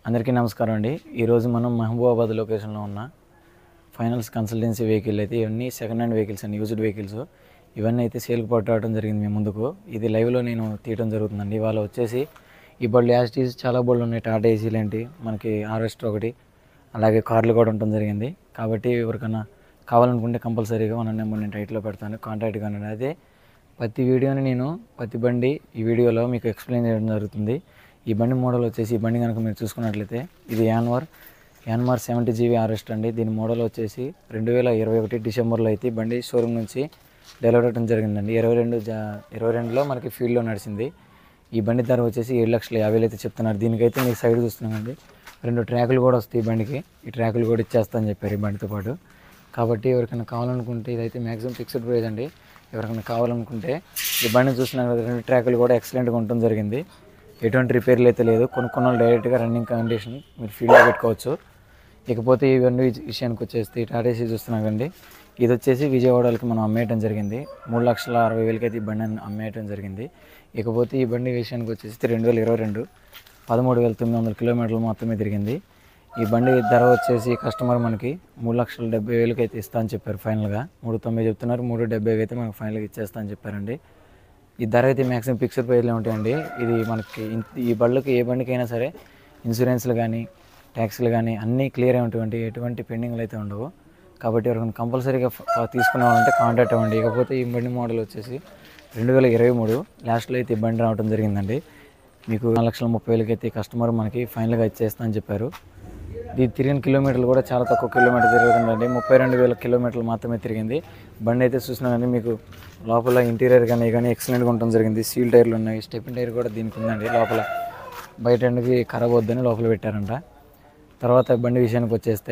అందరికీ నమస్కారం అండి ఈరోజు మనం మహబూబాబాద్ లొకేషన్లో ఉన్న ఫైనాన్స్ కన్సల్టెన్సీ వెహికల్ అయితే ఇవన్నీ సెకండ్ హ్యాండ్ వెహికల్స్ అండి యూజ్డ్ వెహికల్స్ ఇవన్నీ అయితే సేల్కి పట్టడం జరిగింది మీ ముందుకు ఇది లైవ్లో నేను తీయడం జరుగుతుందండి ఇవాళ వచ్చేసి ఈ బళ్ళు యాజిటీస్ చాలా బళ్ళు ఉన్నాయి టాటా ఏసీలు ఏంటి మనకి హార్వెస్టర్ ఒకటి అలాగే కార్లు కూడా ఉండటం జరిగింది కాబట్టి ఎవరికైనా కావాలనుకుంటే కంపల్సరీగా మన నెంబర్ నేను టైట్లో పెడతాను కాంటాక్ట్ కానీ అదే ప్రతి వీడియోని నేను ప్రతి బండి ఈ వీడియోలో మీకు ఎక్స్ప్లెయిన్ చేయడం జరుగుతుంది ఈ బండి మోడల్ వచ్చేసి ఈ బండి కనుక మీరు చూసుకున్నట్లయితే ఇది యాన్వర్ యాన్మార్ సెవెంటీ జీబీ ఆర్ఎస్ట్ అండి దీని మోడల్ వచ్చేసి రెండు వేల ఇరవై ఒకటి డిసెంబర్లో అయితే ఈ బండి షోరూమ్ నుంచి డెలివరీ అవ్వడం జరిగిందండి ఇరవై రెండు జా ఇరవై రెండులో మనకి ఫీల్డ్లో నడిచింది ఈ బండి ధర వచ్చేసి ఏడు లక్షల యాభై అయితే చెప్తున్నారు దీనికైతే మీకు సైడ్ చూస్తున్నామండి రెండు ట్రాకులు కూడా వస్తాయి ఈ బండికి ఈ ట్రాకులు కూడా ఇచ్చేస్తా అని చెప్పారు ఈ బండితో పాటు కాబట్టి ఎవరికైనా కావాలనుకుంటే ఇదైతే మ్యాక్సిమం ఫిక్స్డ్ ప్రైస్ అండి ఎవరికైనా కావాలనుకుంటే ఈ బండి చూసిన రెండు ట్రాకులు కూడా ఎక్సలెంట్గా ఉండటం జరిగింది ఎటువంటి రిపేర్లు అయితే లేదు కొనుక్కున్న వాళ్ళు డైరెక్ట్గా రన్నింగ్ కండిషన్ మీరు ఫీల్డ్లో పెట్టుకోవచ్చు ఇకపోతే ఈ బండి విష- విషయానికి వచ్చేసి టాటా ఏసీ చూస్తున్నాం కండి ఇది వచ్చేసి విజయవాడకి మనం అమ్మేయటం జరిగింది మూడు లక్షల అరవై వేలకి అయితే ఈ బండి అమ్మేయటం జరిగింది ఇకపోతే ఈ బండి విషయానికి వచ్చేసి రెండు వేల ఇరవై రెండు పదమూడు వేల తొమ్మిది వందల కిలోమీటర్లు మాత్రమే తిరిగింది ఈ బండి ధర వచ్చేసి కస్టమర్ మనకి మూడు లక్షల డెబ్బై వేలకి అయితే ఇస్తా అని చెప్పారు ఫైనల్గా మూడు తొంభై చెప్తున్నారు మూడు డెబ్బైకి అయితే మనకు ఫైనల్గా ఇచ్చేస్తా అని చెప్పారండి ఈ ధర అయితే మ్యాక్సిమం ఫిక్స్డ్ ప్రైస్లో ఉంటాయండి ఇది మనకి ఇన్- ఈ బళ్ళకి ఏ బండికైనా సరే ఇన్సూరెన్స్లు కానీ ట్యాక్స్లు కానీ అన్నీ క్లియర్ అయి ఉంటాయండి ఎటువంటి పెండింగ్లు అయితే ఉండవు కాబట్టి ఎవరికైనా కంపల్సరీగా తీసుకునే వాళ్ళంటే కాంటాక్ట్ అవ్వండి ఇకపోతే ఈ బండి మోడల్ వచ్చేసి రెండు వేల ఇరవై మూడు లాస్ట్లో అయితే ఈ బండి రావడం జరిగిందండి మీకు నాలుగు లక్షల ముప్పై వేలకి అయితే ఈ కస్టమర్ మనకి ఫైనల్గా ఇచ్చేస్తా అని చెప్పారు ఇది తిరిగిన కిలోమీటర్లు కూడా చాలా తక్కువ కిలోమీటర్ తిరుగుతుందండి ముప్పై రెండు వేల కిలోమీటర్లు మాత్రమే తిరిగింది బండి అయితే చూసినా కానీ మీకు లోపల ఇంటీరియర్ కానీ కానీ ఎక్సలెంట్గా ఉండడం జరిగింది సీల్ టైర్లు ఉన్నాయి స్టెపిన్ టైర్ కూడా దీనికి ఉందండి లోపల బయట ఎండుకి ఖరాబ్ వద్దని లోపల పెట్టారంట తర్వాత బండి విషయానికి వచ్చేస్తే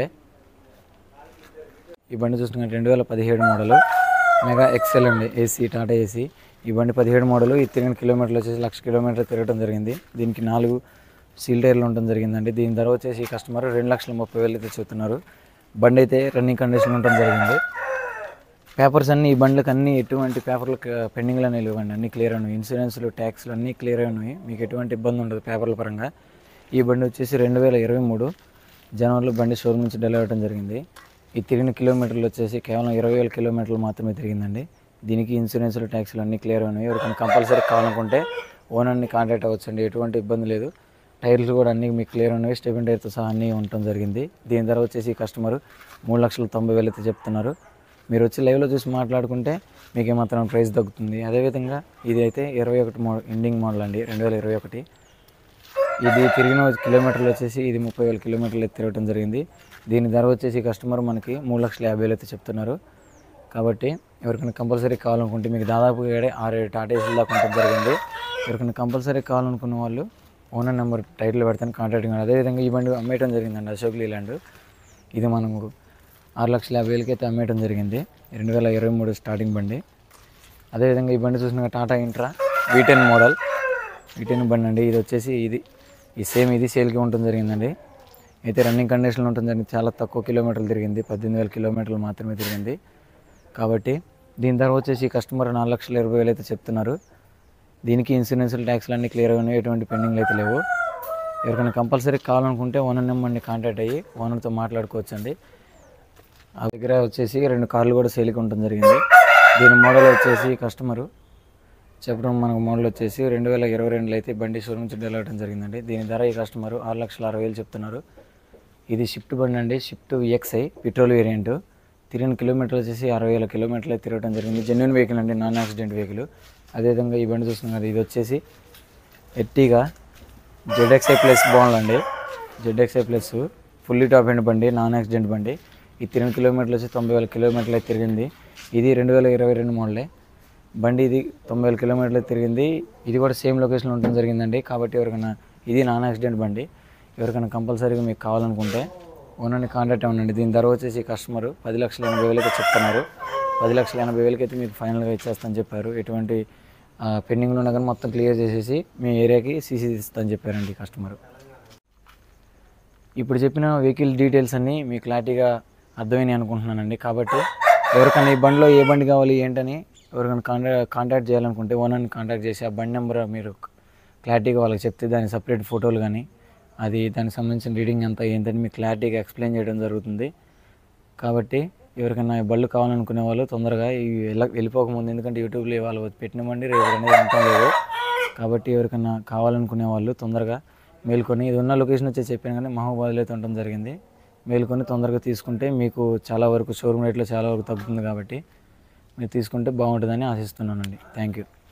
ఈ బండి చూసుకుంటే రెండు వేల పదిహేడు మోడలు మెగా ఎక్సెల్ అండి ఏసీ టాటా ఏసీ ఈ బండి పదిహేడు మోడలు ఈ తిరిగిన కిలోమీటర్లు వచ్చేసి లక్ష కిలోమీటర్ తిరగడం జరిగింది దీనికి నాలుగు సీల్ టైర్లు ఉండడం జరిగిందండి దీని ధర వచ్చేసి కస్టమర్ రెండు లక్షల ముప్పై వేలు అయితే చెప్తున్నారు బండి అయితే రన్నింగ్ కండిషన్ ఉండడం జరిగింది పేపర్స్ అన్నీ ఈ బండ్లకు అన్ని ఎటువంటి పేపర్లు పెండింగ్లో అనేవి లేవండి అన్నీ క్లియర్ ఉన్నాయి ఇన్సూరెన్స్లు ట్యాక్స్లు అన్నీ క్లియర్ ఉన్నాయి మీకు ఎటువంటి ఇబ్బంది ఉండదు పేపర్ల పరంగా ఈ బండి వచ్చేసి రెండు వేల ఇరవై మూడు జనవరిలో బండి షోరూమ్ నుంచి డెలివరీ అవ్వడం జరిగింది ఈ తిరిగిన కిలోమీటర్లు వచ్చేసి కేవలం ఇరవై వేల కిలోమీటర్లు మాత్రమే తిరిగిందండి దీనికి ఇన్సూరెన్స్లు ట్యాక్స్లు అన్నీ క్లియర్ ఉన్నాయి ఎవరికైనా కంపల్సరీ కావాలనుకుంటే ఓనర్ని కాంటాక్ట్ అవ్వచ్చండి ఎటువంటి ఇబ్బంది లేదు టైర్లు కూడా అన్నీ మీకు క్లియర్ ఉన్నాయి స్టెబిన్ టైర్తో సహా అన్నీ ఉండటం జరిగింది దీని ధర వచ్చేసి కస్టమర్ మూడు లక్షల తొంభై వేలు అయితే చెప్తున్నారు మీరు వచ్చి లైవ్లో చూసి మాట్లాడుకుంటే మీకు ఏమాత్రం ప్రైస్ తగ్గుతుంది అదేవిధంగా ఇది అయితే ఇరవై ఒకటి మోడల్ ఎండింగ్ మోడల్ అండి రెండు వేల ఇరవై ఒకటి ఇది తిరిగిన కిలోమీటర్లు వచ్చేసి ఇది ముప్పై వేల కిలోమీటర్లు అయితే తిరగడం జరిగింది దీని ధర వచ్చేసి కస్టమర్ మనకి మూడు లక్షల యాభై వేలు అయితే చెప్తున్నారు కాబట్టి ఎవరికైనా కంపల్సరీ కావాలనుకుంటే మీకు దాదాపు ఏడే ఆరు ఏడు టాటా ఏసీలు దాకా ఉండటం జరిగింది ఎవరికైనా కంపల్సరీ కావాలనుకున్న వాళ్ళు ఓనర్ నెంబర్ టైటిల్ పెడతాను కాంటాక్ట్ కానీ అదేవిధంగా ఈ బండి అమ్మేయడం జరిగిందండి అశోక్ లీలాండ్ ఇది మనము ఆరు లక్షల యాభై వేలకి అయితే అమ్మేయడం జరిగింది రెండు వేల ఇరవై మూడు స్టార్టింగ్ బండి అదేవిధంగా ఈ బండి చూసిన Tata Intra V ten model V ten బండి అండి ఇది వచ్చేసి ఇది ఈ సేమ్ ఇది సేల్కి ఉండటం జరిగిందండి అయితే రన్నింగ్ కండిషన్లో ఉంటుంది జరిగింది చాలా తక్కువ కిలోమీటర్లు తిరిగింది పద్దెనిమిది వేల కిలోమీటర్లు మాత్రమే తిరిగింది కాబట్టి దీని ధర వచ్చేసి కస్టమర్ నాలుగు లక్షల ఇరవై వేలు అయితే చెప్తున్నారు దీనికి ఇన్సూరెన్స్ ట్యాక్స్లు అన్నీ క్లియర్ ఉన్నాయి ఎటువంటి పెండింగ్లు అయితే లేవు ఎవరికైనా కంపల్సరీ కావాలనుకుంటే ఓనర్ నెంబర్ని కాంటాక్ట్ అయ్యి ఓనర్తో మాట్లాడుకోవచ్చండి ఆ దగ్గర వచ్చేసి రెండు కార్లు కూడా సేల్కి ఉండటం జరిగింది దీని మోడల్ వచ్చేసి కస్టమరు చెప్పడం మనకు మోడల్ వచ్చేసి రెండు వేల ఇరవై రెండులో అయితే బండి షోరూమ్ నుంచి డెలివరీ అవ్వడం జరిగిందండి దీని ధర ఈ కస్టమర్ ఆరు లక్షల అరవై వేలు చెప్తున్నారు ఇది షిఫ్ట్ బండి అండి షిఫ్ట్ విఎక్స్ఐ పెట్రోల్ వేరియంట్ తిరిగిన కిలోమీటర్లు వచ్చేసి అరవై వేల కిలోమీటర్లు తిరగడం జరిగింది జెన్యున్ వెహికల్ అండి నాన్ యాక్సిడెంట్ వెహికల్ అదేవిధంగా ఈ బండి చూస్తున్నారు ఇది వచ్చేసి ఎట్టిగా జెడ్ఎక్స్ఐ ప్లస్ బాగుందండి ZXI plus fully top end బండి నాన్ యాక్సిడెంట్ బండి ఈ తిరిగిన కిలోమీటర్లు వచ్చి తొంభై వేల కిలోమీటర్లు అయితే తిరిగింది ఇది రెండు వేల ఇరవై రెండు మోడలే బండి ఇది తొంభై వేల కిలోమీటర్లు అయితే తిరిగింది ఇది కూడా సేమ్ లొకేషన్లో ఉండడం జరిగిందండి కాబట్టి ఎవరికైనా ఇది నాన్ యాక్సిడెంట్ బండి ఎవరికైనా కంపల్సరీగా మీకు కావాలనుకుంటే ఓనర్ని కాంటాక్ట్ అవ్వండి దీని ధర వచ్చేసి కస్టమర్ పది లక్షల ఎనభై వేలకి చెప్తున్నారు పది లక్షల ఎనభై వేలకి అయితే మీకు ఫైనల్గా ఇచ్చేస్తాను చెప్పారు ఎటువంటి పెండింగ్లో ఉన్నా కానీ మొత్తం క్లియర్ చేసేసి మీ ఏరియాకి సీసీ ఇస్తాను చెప్పారండి కస్టమర్ ఇప్పుడు చెప్పిన వెహికల్ డీటెయిల్స్ అన్నీ మీకు క్లారిటీగా అర్థమైనాయి అనుకుంటున్నానండి కాబట్టి ఎవరికైనా ఈ బండిలో ఏ బండి కావాలి ఏంటని ఎవరికైనా కాంటాక్ట్ కాంటాక్ట్ చేయాలనుకుంటే ఓనర్ని కాంటాక్ట్ చేసి ఆ బండి నెంబర్ మీరు క్లారిటీగా వాళ్ళకి చెప్తే దాని సపరేట్ ఫోటోలు కానీ అది దానికి సంబంధించిన రీడింగ్ ఎంత ఏంటని మీకు క్లారిటీగా ఎక్స్ప్లెయిన్ చేయడం జరుగుతుంది కాబట్టి ఎవరికైనా ఈ బళ్ళు కావాలనుకునే వాళ్ళు తొందరగా ఈ వెళ్ళ వెళ్ళిపోకముందు ఎందుకంటే యూట్యూబ్లో వాళ్ళు పెట్టినమండి రేపు అనేది అంతం లేదు కాబట్టి ఎవరికైనా కావాలనుకునే వాళ్ళు తొందరగా మేల్కొని ఇది ఉన్న లొకేషన్ వచ్చి చెప్పాను కానీ మహబూబాద్లో అయితే ఉండడం జరిగింది మేల్కొని తొందరగా తీసుకుంటే మీకు చాలా వరకు షోరూమ్ రేట్లో చాలా వరకు తగ్గుతుంది కాబట్టి మీరు తీసుకుంటే బాగుంటుందని ఆశిస్తున్నానండి థ్యాంక్ యూ